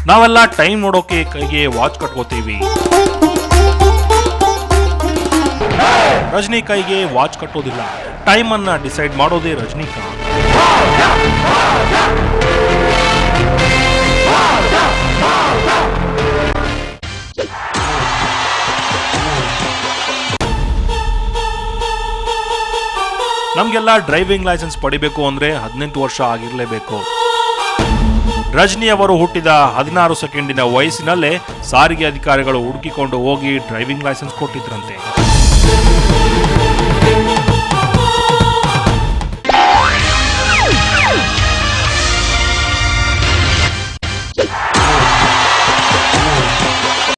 ನಾವೆಲ್ಲ ಟೈಮ್ ನೋಡೋಕೆ ಕೈಗೆ ವಾಚ್ ಕಟ್ಕೋತೀವಿ ರಜನಿ ಕೈಗೆ ವಾಚ್ ಕಟ್ಟೋದಿಲ್ಲ ಟೈಮ್ ಅನ್ನ ಡಿಸೈಡ್ ಮಾಡೋದೇ ರಜನಿಕಾಂತ್ ನಮಗೆಲ್ಲ ಡ್ರೈವಿಂಗ್ ಲೈಸೆನ್ಸ್ ಪಡಿಬೇಕು ಅಂದ್ರೆ ಹದಿನೆಂಟು ವರ್ಷ ಆಗಿರಲೇಬೇಕು ರಜನಿ ಅವರು ಹುಟ್ಟಿದ ಹದಿನಾರು ಸೆಕೆಂಡಿನ ವಯಸ್ಸಿನಲ್ಲೇ ಸಾರಿಗೆ ಅಧಿಕಾರಿಗಳು ಹುಡುಕಿಕೊಂಡು ಹೋಗಿ ಡ್ರೈವಿಂಗ್ ಲೈಸೆನ್ಸ್ ಕೊಟ್ಟಿದ್ರಂತೆ